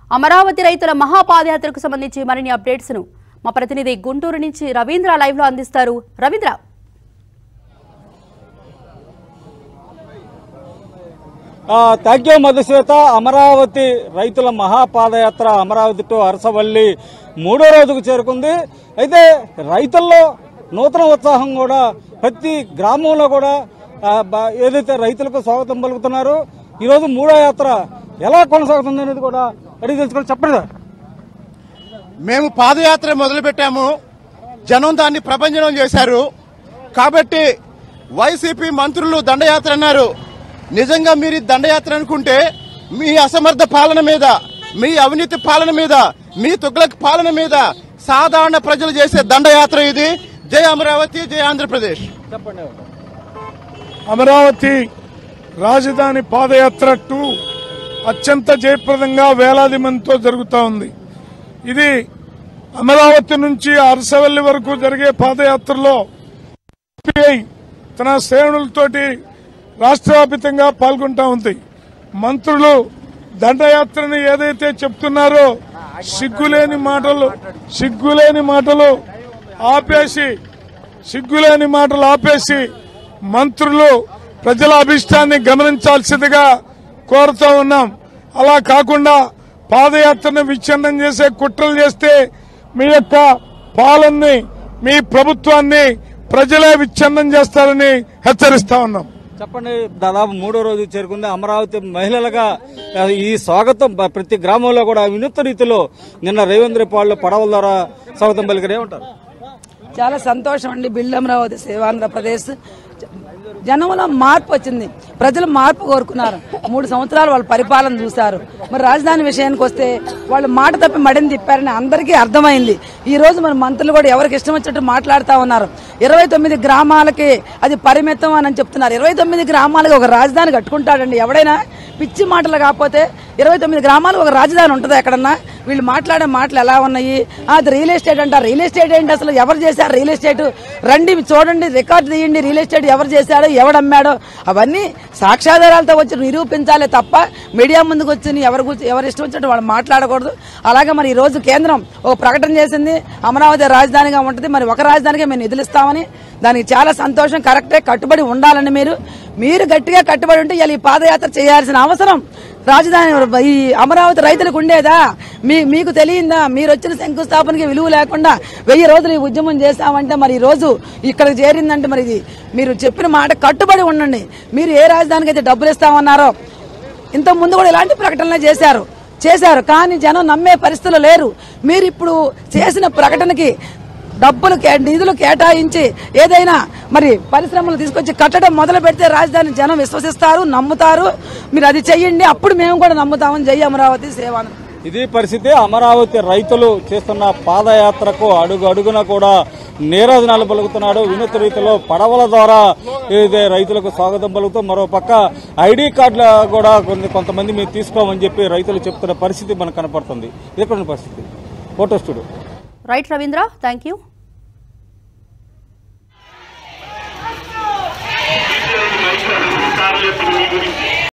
అమరావతి రైతుల మహాపాదయాత్రకు సంబంధించి మరిన్ని అప్డేట్స్ ను మా ప్రతినిధి గుంటూరు నుంచి రవీంద్ర లైవ్ లో అందిస్తారు రవీంద్ర థ్యాంక్ యూ మధుశ్వేత అమరావతి రైతుల మహాపాదయాత్ర అమరావతి టు అరసవల్లి మూడో రోజుకు చేరుకుంది అయితే రైతుల్లో నూతన ఉత్సాహం కూడా ప్రతి గ్రామంలో కూడా ఆ, బ- ఏదైతే రైతులకు స్వాగతం పలుకుతున్నారో ఈరోజు మూడో యాత్ర ఎలా కొనసాగుతుంది అనేది కూడా అడిగి తెలుసుకోవాలి చెప్పండి సార్ మేము పాదయాత్ర మొదలుపెట్టాము జనం దాన్ని ప్రభంజనం చేశారు కాబట్టి వైసీపీ మంత్రులు దండయాత్ర అన్నారు నిజంగా మీరు ఈ దండయాత్ర అనుకుంటే మీ అసమర్థ పాలన మీద మీ అవినీతి పాలన మీద మీ తుగ్లక్ పాలన మీద సాధారణ ప్రజలు చేసే దండయాత్ర ఇది జై అమరావతి జై ఆంధ్రప్రదేశ్ చెప్పండి అమరావతి రాజధాని పాదయాత్ర టూ అత్యంత జయప్రదంగా వేలాది మందితో జరుగుతూ ఉంది ఇది అమరావతి నుంచి అరసవల్లి వరకు జరిగే పాదయాత్రలో సిపిఐ తన శ్రేణులతోటి రాష్ట్రవ్యాపితంగా పాల్గొంటా ఉంది మంత్రులు దండయాత్రని ఏదైతే చెప్తున్నారో సిగ్గులేని మాటలు సిగ్గులేని మాటలు ఆపేసి సిగ్గులేని మాటలు ఆపేసి మంత్రులు ప్రజల అభిష్టాన్ని గమనించాల్సిందిగా కోరుతూ ఉన్నాం అలా కాకుండా పాదయాత్రను విచ్ఛిన్నం చేసే కుట్రలు చేస్తే మీ యొక్క పాలనని మీ ప్రభుత్వాన్ని ప్రజలే విచ్ఛిన్నం చేస్తారని హెచ్చరిస్తా ఉన్నాం చెప్పండి దాదాపు మూడో రోజు చేరుకుంది అమరావతి మహిళలుగా ఆ, ఈ స్వాగతం ప- ప్రతి గ్రామంలో కూడా వినూత్న రీతిలో నిన్న రేవేంద్ర పాళ్ళు పడవల ద్వారా స్వాగతం పలికారు ఏమంటారు చాలా సంతోషం అండి బిల్డ్ అమరావతి సేవాంధ్రప్రదేశ్ జనంలో మార్పు వచ్చింది ప్రజలు మార్పు కోరుకున్నారు మూడు సంవత్సరాలు వాళ్ళ పరిపాలన చూశారు మరి రాజధాని విషయానికి వస్తే వాళ్ళు మాట తప్పి మడిని తిప్పారని అందరికీ అర్థమైంది ఈ రోజు మన మంత్రులు కూడా ఎవరికి ఇష్టం వచ్చినట్టు మాట్లాడుతూ ఉన్నారు ఇరవై తొమ్మిది గ్రామాలకి అది పరిమితం అని చెప్తున్నారు ఇరవై తొమ్మిది గ్రామాలకి ఒక రాజధాని కట్టుకుంటాడండి ఎవడైనా పిచ్చి మాటలు కాకపోతే ఇరవై తొమ్మిది గ్రామాలు ఒక రాజధాని ఉంటుందా ఎక్కడన్నా వీళ్ళు మాట్లాడే మాటలు ఎలా ఉన్నాయి ఆ, అది రియల్ ఎస్టేట్ అంటారు రియల్ ఎస్టేట్ ఏంటి అసలు ఎవరు చేశారు రియల్ ఎస్టేట్ రండి చూడండి రికార్డు తీయండి రియల్ ఎస్టేట్ ఎవరు చేశాడో ఎవడమ్మాడో అవన్నీ సాక్ష్యాధారాలతో వచ్చి నిరూపించాలి తప్ప మీడియా ముందుకు వచ్చి ఎవరు కూర్చో- ఎవరు ఇష్టం వచ్చినట్టు వాళ్ళు మాట్లాడకూడదు అలాగే మరి ఈ రోజు కేంద్రం ఒక ప్రకటన చేసింది అమరావతి రాజధానిగా ఉంటుంది మరి ఒక రాజధానిగా మేము నిధులు ఇస్తామని దానికి చాలా సంతోషం కరెక్టే కట్టుబడి ఉండాలని మీరు మీరు గట్టిగా కట్టుబడి ఉంటే ఇలా ఈ పాదయాత్ర చేయాల్సిన అవసరం రాజధాని ఈ అమరావతి రైతులకు ఉండేదా మీ మీకు తెలియందా మీరు వచ్చిన శంకుస్థాపనకి విలువ లేకుండా వెయ్యి రోజులు ఈ ఉద్యమం చేశామంటే మరి ఈ రోజు ఇక్కడికి చేరిందంటే మరి ఇది మీరు చెప్పిన మాట కట్టుబడి ఉండండి మీరు ఏ రాజధానికి అయితే డబ్బులు ఇస్తామన్నారో ఇంత ముందు కూడా ఇలాంటి ప్రకటనలు చేశారు చేశారు కానీ జనం నమ్మే పరిస్థితులు లేరు మీరు ఇప్పుడు చేసిన ప్రకటనకి డబ్బులు కే- నిధులు కేటాయించి ఏదైనా మరి పరిశ్రమలు తీసుకొచ్చి కట్టడం మొదలు పెడితే రాజధాని జనం విశ్వసిస్తారు నమ్ముతారు మీరు అది చెయ్యండి అప్పుడు మేము కూడా నమ్ముతామని జై అమరావతి సేవాను ఇది పరిస్థితి అమరావతి రైతులు చేస్తున్న పాదయాత్రకు అడుగు అడుగున కూడా నీరాజనాలు పలుకుతున్నాడు వినూత్న రీతిలో పడవల ద్వారా ఏదైతే రైతులకు స్వాగతం పలుకుతూ మరో పక్క ఐడి కార్డులు కూడా కొన్ని కొంతమంది మేము తీసుకోమని చెప్పి రైతులు చెప్తున్న పరిస్థితి మనకు కనపడుతుంది ఇది ఎక్కడ ఉన్న పరిస్థితి photo studio right Ravindra thank you